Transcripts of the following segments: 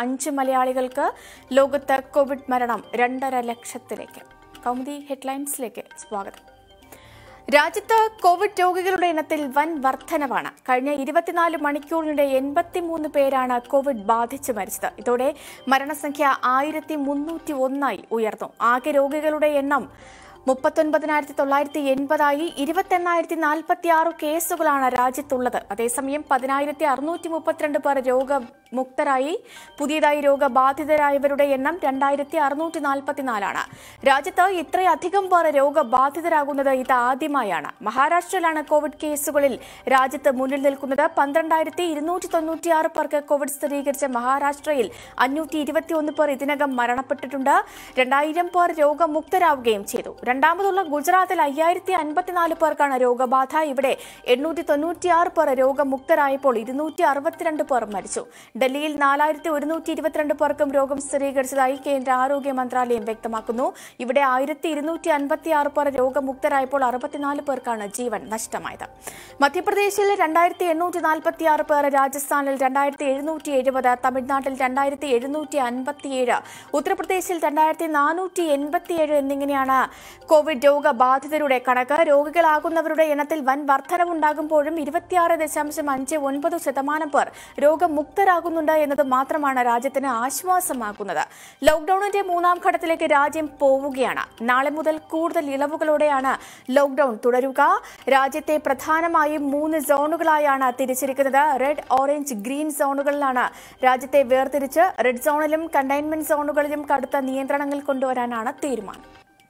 അഞ്ച് മലയാളികൾക്ക് ലോകത്ത് കോവിഡ് മരണം രണ്ടര ലക്ഷത്തിലേക്ക് കൗമുദി ഹെഡ്ലൈൻസിലേക്ക് സ്വാഗതം രാജ്യത്ത് കോവിഡ് രോഗികളുടെ എണ്ണത്തിൽ വൻ വർധനവാണ് കഴിഞ്ഞ ഇരുപത്തിനാല് മണിക്കൂറിനിടെ എൺപത്തിമൂന്ന് പേരാണ് കോവിഡ് ബാധിച്ച് മരിച്ചത് ഇതോടെ മരണസംഖ്യ ആയിരത്തി മുന്നൂറ്റി ഒന്നായി ഉയർന്നു ആകെ രോഗികളുടെ എണ്ണം മുപ്പത്തൊൻപതിനായിരത്തി തൊള്ളായിരത്തി എൺപതായി ഇരുപത്തെണ്ണായിരത്തി നാൽപ്പത്തി ആറ് കേസുകളാണ് രാജ്യത്തുള്ളത് അതേസമയം പതിനായിരത്തി അറുന്നൂറ്റി മുപ്പത്തിരണ്ട് പേർ രോഗമുക്തരായി പുതിയതായി രോഗബാധിതരായവരുടെ എണ്ണം രണ്ടായിരത്തി അറുന്നൂറ്റി നാൽപ്പത്തിനാലാണ് രാജ്യത്ത് ഇത്രയധികം പേർ രോഗബാധിതരാകുന്നത് ഇത് ആദ്യമായാണ് മഹാരാഷ്ട്രയിലാണ് കോവിഡ് കേസുകളിൽ രാജ്യത്ത് മുന്നിൽ നിൽക്കുന്നത് പന്ത്രണ്ടായിരത്തി ഇരുന്നൂറ്റി തൊണ്ണൂറ്റിയാറ് പേർക്ക് കോവിഡ് സ്ഥിരീകരിച്ച മഹാരാഷ്ട്രയിൽ അഞ്ഞൂറ്റി ഇരുപത്തിയൊന്ന് പേർ ഇതിനകം മരണപ്പെട്ടിട്ടുണ്ട് രണ്ടായിരം പേർ രോഗമുക്തരാവുകയും ചെയ്തു രണ്ടാമതുള്ള ഗുജറാത്തിൽ അയ്യായിരത്തി അൻപത്തിനാല് പേർക്കാണ് രോഗബാധ ഇവിടെ എണ്ണൂറ്റി തൊണ്ണൂറ്റിയാറ് പേർ രോഗമുക്തരായപ്പോൾ ഇരുന്നൂറ്റി അറുപത്തിരണ്ട് പേർ മരിച്ചു ഡൽഹിയിൽ നാലായിരത്തി ഒരുന്നൂറ്റി ഇരുപത്തിരണ്ട് പേർക്കും രോഗം സ്ഥിരീകരിച്ചതായി കേന്ദ്ര ആരോഗ്യ മന്ത്രാലയം വ്യക്തമാക്കുന്നു ഇവിടെ ആയിരത്തി ഇരുന്നൂറ്റി അൻപത്തിയാറ് പേർ രോഗമുക്തരായപ്പോൾ അറുപത്തിനാല് പേർക്കാണ് ജീവൻ നഷ്ടമായത് മധ്യപ്രദേശിൽ രണ്ടായിരത്തി എണ്ണൂറ്റി നാൽപ്പത്തിയാറ് പേർ രാജസ്ഥാനിൽ രണ്ടായിരത്തി എഴുന്നൂറ്റി എഴുപത് തമിഴ്നാട്ടിൽ രണ്ടായിരത്തി എഴുന്നൂറ്റി അൻപത്തിയേഴ് ഉത്തർപ്രദേശിൽ രണ്ടായിരത്തി നാനൂറ്റി എൺപത്തിയേഴ് എന്നിങ്ങനെയാണ് കോവിഡ് രോഗബാധിതരുടെ കണക്ക് രോഗികളാകുന്നവരുടെ എണ്ണത്തിൽ വൻ വർധനവുണ്ടാകുമ്പോഴും ഇരുപത്തിയാറ് ദശാംശം അഞ്ച് ഒൻപത് ശതമാനം പേർ രോഗമുക്തരാകുന്നുണ്ട് എന്നത് മാത്രമാണ് രാജ്യത്തിന് ആശ്വാസമാകുന്നത് ലോക്ഡൌണിന്റെ മൂന്നാം ഘട്ടത്തിലേക്ക് രാജ്യം പോവുകയാണ് നാളെ മുതൽ കൂടുതൽ ഇളവുകളോടെയാണ് ലോക്ഡൌൺ തുടരുക രാജ്യത്തെ പ്രധാനമായും മൂന്ന് സോണുകളായാണ് തിരിച്ചിരിക്കുന്നത് റെഡ് ഓറഞ്ച് ഗ്രീൻ സോണുകളിലാണ് രാജ്യത്തെ വേർതിരിച്ച് റെഡ് സോണിലും കണ്ടെയ്ൻമെന്റ് സോണുകളിലും കടുത്ത നിയന്ത്രണങ്ങൾ കൊണ്ടുവരാനാണ് തീരുമാനം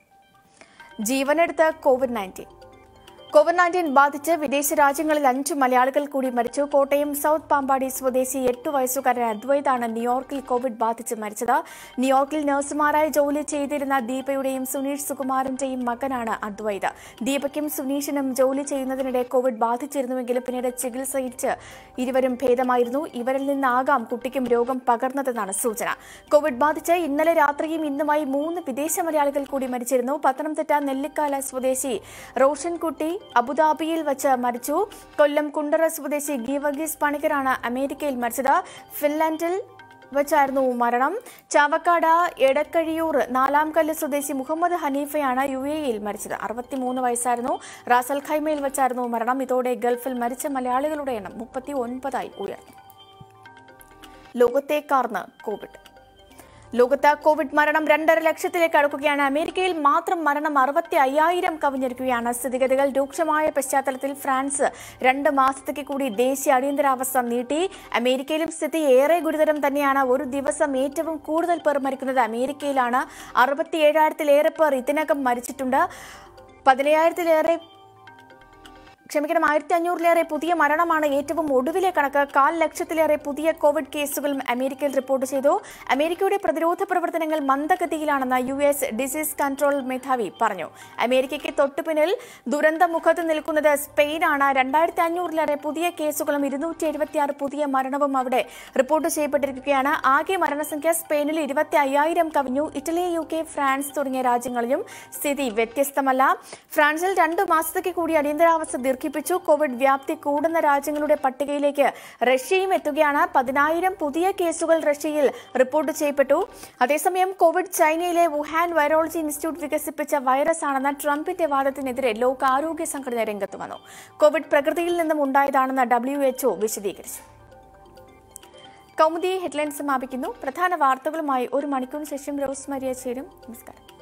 ജീവനെടുത്ത് കോവിഡ് നയൻറ്റീൻ കോവിഡ് നയൻറ്റീൻ ബാധിച്ച് വിദേശ രാജ്യങ്ങളിൽ അഞ്ച് മലയാളികൾ കൂടി മരിച്ചു കോട്ടയം സൗത്ത് പാമ്പാടി സ്വദേശി എട്ട് വയസ്സുകാരൻ അദ്വൈതാണ് ന്യൂയോർക്കിൽ കോവിഡ് ബാധിച്ച് മരിച്ചത് ന്യൂയോർക്കിൽ നഴ്സുമാരായി ജോലി ചെയ്തിരുന്ന ദീപയുടെയും സുനീഷ് സുകുമാരന്റെയും മകനാണ് അദ്വൈത് ദീപയ്ക്കും സുനീഷിനും ജോലി ചെയ്യുന്നതിനിടെ കോവിഡ് ബാധിച്ചിരുന്നുവെങ്കിലും പിന്നീട് ചികിത്സിച്ച് ഇരുവരും ഭേദമായിരുന്നു ഇവരിൽ നിന്നാകാം കുട്ടിക്കും രോഗം പകർന്നതെന്നാണ് സൂചന കോവിഡ് ബാധിച്ച് ഇന്നലെ രാത്രിയും ഇന്നുമായി മൂന്ന് വിദേശ മലയാളികൾ കൂടി മരിച്ചിരുന്നു പത്തനംതിട്ട നെല്ലിക്കാല സ്വദേശി റോഷൻകുട്ടി അബുദാബിയിൽ വെച്ച് മരിച്ചു കൊല്ലം കുണ്ടറ സ്വദേശി ഗീവർഗീസ് പണിക്കരാണ് അമേരിക്കയിൽ മരിച്ചത് ഫിൻലാൻഡിൽ വെച്ചായിരുന്നു മരണം ചാവക്കാട് എടക്കഴിയൂർ നാലാം കല്ല് സ്വദേശി മുഹമ്മദ് ഹനീഫയാണ് യു എയിൽ മരിച്ചത് അറുപത്തിമൂന്ന് വയസ്സായിരുന്നു റാസൽ ഖൈമയിൽ വെച്ചായിരുന്നു മരണം ഇതോടെ ഗൾഫിൽ മരിച്ച മലയാളികളുടെ എണ്ണം മുപ്പത്തി ഒൻപതായി ഉയർന്നു ലോകത്തേക്കാർന്ന് കോവിഡ് ലോകത്ത് കോവിഡ് മരണം രണ്ടര ലക്ഷത്തിലേക്ക് അടുക്കുകയാണ് അമേരിക്കയിൽ മാത്രം മരണം അറുപത്തി അയ്യായിരം കവിഞ്ഞിരിക്കുകയാണ് സ്ഥിതിഗതികൾ രൂക്ഷമായ പശ്ചാത്തലത്തിൽ ഫ്രാൻസ് രണ്ട് മാസത്തേക്ക് കൂടി ദേശീയ അടിയന്തരാവസ്ഥ നീട്ടി അമേരിക്കയിലും സ്ഥിതി ഏറെ ഗുരുതരം തന്നെയാണ് ഒരു ദിവസം ഏറ്റവും കൂടുതൽ പേർ മരിക്കുന്നത് അമേരിക്കയിലാണ് അറുപത്തി ഏഴായിരത്തിലേറെ പേർ ഇതിനകം മരിച്ചിട്ടുണ്ട് പതിനയ്യായിരത്തിലേറെ ക്ഷമിക്കണം ആയിരത്തി അഞ്ഞൂറിലേറെ പുതിയ മരണമാണ് ഏറ്റവും ഒടുവിലെ കണക്ക് കാൽ ലക്ഷത്തിലേറെ പുതിയ കോവിഡ് കേസുകൾ അമേരിക്കയിൽ റിപ്പോർട്ട് ചെയ്തു അമേരിക്കയുടെ പ്രതിരോധ പ്രവർത്തനങ്ങൾ മന്ദഗതിയിലാണെന്ന് യു എസ് ഡിസീസ് കൺട്രോൾ മേധാവി പറഞ്ഞു അമേരിക്കയ്ക്ക് തൊട്ടുപിന്നിൽ ദുരന്തമുഖത്ത് നിൽക്കുന്നത് സ്പെയിനാണ് രണ്ടായിരത്തി അഞ്ഞൂറിലേറെ പുതിയ കേസുകളും ഇരുന്നൂറ്റി എഴുപത്തിയാറ് പുതിയ മരണവും അവിടെ റിപ്പോർട്ട് ചെയ്യപ്പെട്ടിരിക്കുകയാണ് ആകെ മരണസംഖ്യ സ്പെയിനിൽ ഇരുപത്തി അയ്യായിരം കവിഞ്ഞു ഇറ്റലി യു കെ ഫ്രാൻസ് തുടങ്ങിയ രാജ്യങ്ങളിലും സ്ഥിതി വ്യത്യസ്തമല്ല ഫ്രാൻസിൽ രണ്ടു മാസത്തേക്ക് കൂടി അടിയന്തരാവസ്ഥ ദീർഘിപ്പിച്ചു കോവിഡ് വ്യാപ്തി കൂടുന്ന രാജ്യങ്ങളുടെ പട്ടികയിലേക്ക് റഷ്യയും എത്തുകയാണ് പതിനായിരം പുതിയ കേസുകൾ റഷ്യയിൽ റിപ്പോർട്ട് ചെയ്യപ്പെട്ടു അതേസമയം കോവിഡ് ചൈനയിലെ വുഹാൻ വൈറോളജി ഇൻസ്റ്റിറ്റ്യൂട്ട് വികസിപ്പിച്ച വൈറസ് ആണെന്ന ട്രംപിന്റെ വാദത്തിനെതിരെ ലോകാരോഗ്യ സംഘടന രംഗത്ത് വന്നു കോവിഡ് പ്രകൃതിയിൽ നിന്നും ഉണ്ടായതാണെന്ന് ഡബ്ല്യു എച്ച്ഒ വിശദീകരിച്ചു കൗമുദി ഹെഡ്ലൈൻ സമാപിക്കുന്നു പ്രധാന വാർത്തകളുമായി ഒരു മണിക്കൂറിന് ശേഷം റോസ് മരിയ ചേരും നമസ്കാരം